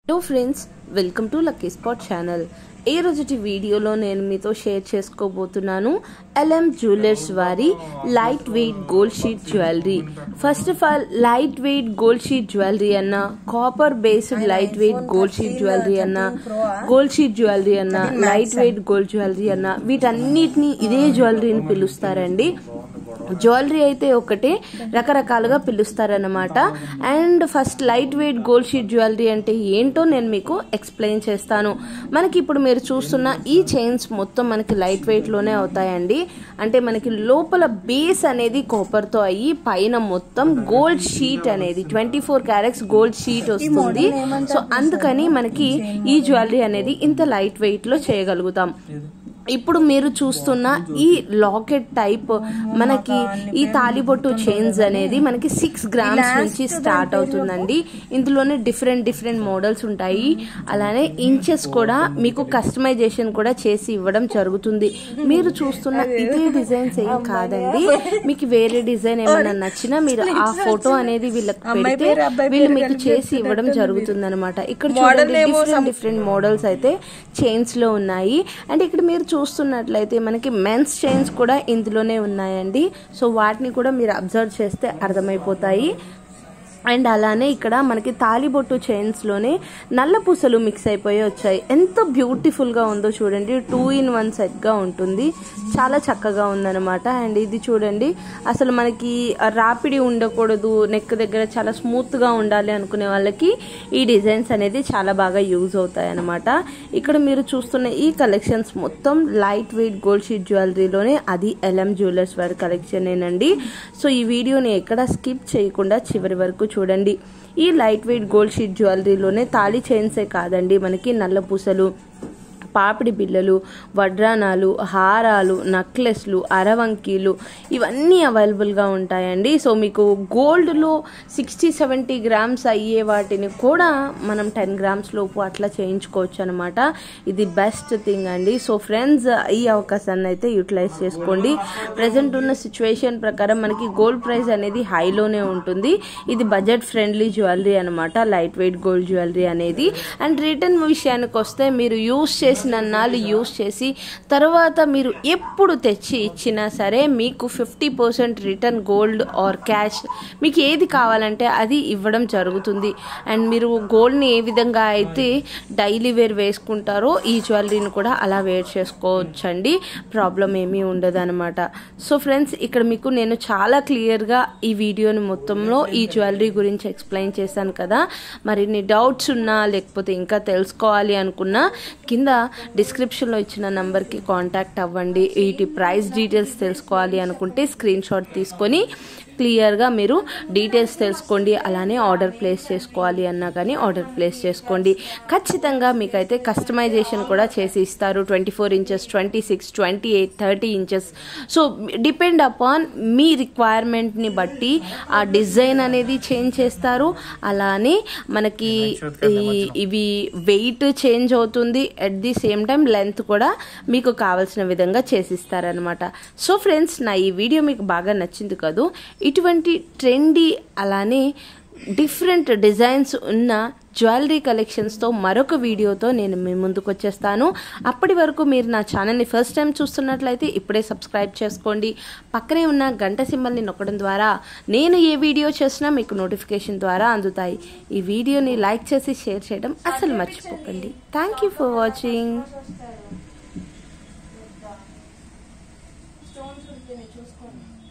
hello friends welcome to lucky spot channel ఈ రోజుటి వీడియోలో నేను మీతో షేర్ చేసుకోబోతున్నాను ఎల్ఎం జ్యువెలర్స్ వారి light weight gold sheet jewellery first of all light weight gold sheet jewellery అన్న copper based light weight gold sheet jewellery అన్న gold sheet jewellery అన్న లైట్ వెయిట్ గోల్డ్ జ్యువెలరీ అన్న వీటన్నిటిని ఇదే జ్యువెలరీని పిలుస్తారండి జ్యువెలరీ అయితే ఒకటే రకరకాలుగా పిలుస్తారనమాట and first light weight gold sheet jewellery అంటే ఏంటో నేను మీకు ఎక్స్ప్లెయిన్ చేస్తాను మనకి ఇప్పుడు మీరు చూస్తున్న ఈ చైన్స్ మొత్తం మనకి లైట్ వెయిట్ లోనే అవుతాయండి అంటే మనకి లోపల బేస్ అనేది కాపర్ తో అయ్యి పైన మొత్తం గోల్డ్ షీట్ అనేది twenty four carats gold sheet వస్తుంది సో అందుకని మనకి ఈ జ్యువెలరీ అనేది ఇంత లైట్ వెయిట్ లో చేయగలుగుతాం ఇప్పుడు మీరు చూస్తున్న ఈ లాకెట్ టైప్ మనకి ఈ తాలిబొట్టు చైన్స్ అనేది మనకి సిక్స్ గ్రామ్స్ నుంచి స్టార్ట్ అవుతుందండి ఇందులోనే డిఫరెంట్ డిఫరెంట్ మోడల్స్ ఉంటాయి అలానే ఇంచెస్ కూడా మీకు కస్టమైజేషన్ కూడా చేసి ఇవ్వడం జరుగుతుంది మీరు చూస్తున్న ఇదే డిజైన్స్ ఏం కాదండి మీకు వేరే డిజైన్ ఏమైనా నచ్చినా మీరు ఆ ఫోటో అనేది వీళ్ళకి పెడితే వీళ్ళు మీకు చేసి ఇవ్వడం జరుగుతుంది అనమాట ఇక్కడ చూడండి డిఫరెంట్ డిఫరెంట్ మోడల్స్ అయితే చైన్స్ లో ఉన్నాయి అండ్ ఇక్కడ మీరు చూస్తున్నట్లయితే మనకి మెన్స్ చైన్స్ కూడా ఇందులోనే ఉన్నాయండి సో వాటిని కూడా మీరు అబ్జర్వ్ చేస్తే అర్థమైపోతాయి అండ్ అలానే ఇక్కడ మనకి తాలిబొట్టు చైన్స్లోనే నల్ల పూసలు మిక్స్ అయిపోయి వచ్చాయి ఎంత బ్యూటిఫుల్గా ఉందో చూడండి టూ ఇన్ వన్ సెట్గా ఉంటుంది చాలా చక్కగా ఉందన్నమాట అండ్ ఇది చూడండి అసలు మనకి రాపిడి ఉండకూడదు నెక్ దగ్గర చాలా స్మూత్గా ఉండాలి అనుకునే వాళ్ళకి ఈ డిజైన్స్ అనేది చాలా బాగా యూజ్ అవుతాయి అనమాట ఇక్కడ మీరు చూస్తున్న ఈ కలెక్షన్స్ మొత్తం లైట్ వెయిట్ గోల్డ్ షీట్ జ్యువెలరీలోనే అది ఎల్ఎం జ్యువెలర్స్ వారి కలెక్షనేనండి సో ఈ వీడియోని ఎక్కడ స్కిప్ చేయకుండా చివరి వరకు చూడండి ఈ లైట్ వెయిట్ గోల్డ్ షీట్ జ్యువెలరీలోనే తాళి చైన్సే కాదండి మనకి నల్ల పూసలు పాపిడి బిళ్ళలు వడ్రానాలు హారాలు నక్లెస్లు అరవంకీలు ఇవన్నీ అవైలబుల్గా ఉంటాయండి సో మీకు గోల్డ్లో సిక్స్టీ సెవెంటీ గ్రామ్స్ అయ్యే వాటిని కూడా మనం టెన్ గ్రామ్స్ లోపు అట్లా చేయించుకోవచ్చు అనమాట ఇది బెస్ట్ థింగ్ అండి సో ఫ్రెండ్స్ ఈ అవకాశాన్ని అయితే యూటిలైజ్ చేసుకోండి ప్రజెంట్ ఉన్న సిచ్యువేషన్ ప్రకారం మనకి గోల్డ్ ప్రైస్ అనేది హైలోనే ఉంటుంది ఇది బడ్జెట్ ఫ్రెండ్లీ జ్యువెలరీ అనమాట లైట్ వెయిట్ గోల్డ్ జ్యువెలరీ అనేది అండ్ రిటర్న్ విషయానికి వస్తే మీరు యూస్ చేసిన నాళ్ళు యూస్ చేసి తర్వాత మీరు ఎప్పుడు తెచ్చి ఇచ్చినా సరే మీకు fifty percent return gold or cash మీకు ఏది కావాలంటే అది ఇవ్వడం జరుగుతుంది అండ్ మీరు గోల్డ్ని ఏ విధంగా అయితే డైలీ వేర్ వేసుకుంటారో ఈ జ్యువెలరీని కూడా అలా వేర్ చేసుకోవచ్చండి ప్రాబ్లం ఏమీ ఉండదు అనమాట సో ఫ్రెండ్స్ ఇక్కడ మీకు నేను చాలా క్లియర్గా ఈ వీడియోని మొత్తంలో ఈ జ్యువెలరీ గురించి ఎక్స్ప్లెయిన్ చేశాను కదా మరిన్ని డౌట్స్ ఉన్నా లేకపోతే ఇంకా తెలుసుకోవాలి అనుకున్నా కింద డిస్క్రిప్షన్లో ఇచ్చిన నంబర్కి కాంటాక్ట్ అవ్వండి వీటి ప్రైస్ డీటెయిల్స్ తెలుసుకోవాలి అనుకుంటే స్క్రీన్ షాట్ తీసుకొని క్లియర్గా మీరు డీటెయిల్స్ తెలుసుకోండి అలానే ఆర్డర్ ప్లేస్ చేసుకోవాలి అన్నా కానీ ఆర్డర్ ప్లేస్ చేసుకోండి ఖచ్చితంగా మీకైతే కస్టమైజేషన్ కూడా చేసి ఇస్తారు twenty four inches twenty six twenty eight thirty inches so depend upon మీ రిక్వైర్మెంట్ని బట్టి ఆ డిజైన్ అనేది చేంజ్ చేస్తారు అలానే మనకి ఈ- ఇవి వెయిట్ చేంజ్ అవుతుంది at the same time length కూడా మీకు కావాల్సిన విధంగా చేసిస్తారనమాట సో ఫ్రెండ్స్ నా ఈ వీడియో మీకు బాగా నచ్చింది కదూ ఇటువంటి ట్రెండీ అలానే డిఫరెంట్ డిజైన్స్ ఉన్న జ్యువెలరీ కలెక్షన్స్తో మరొక వీడియోతో నేను మీ ముందుకు వచ్చేస్తాను అప్పటి వరకు మీరు నా ఛానల్ని ఫస్ట్ టైం చూస్తున్నట్లయితే ఇప్పుడే సబ్స్క్రైబ్ చేసుకోండి పక్కనే ఉన్న గంట సింబల్ని నొక్కడం ద్వారా నేను ఏ వీడియో చేసినా మీకు నోటిఫికేషన్ ద్వారా అందుతాయి ఈ వీడియోని లైక్ చేసి షేర్ చేయడం అసలు మర్చిపోకండి thank you for watching stones ఉంటే చూసుకోండి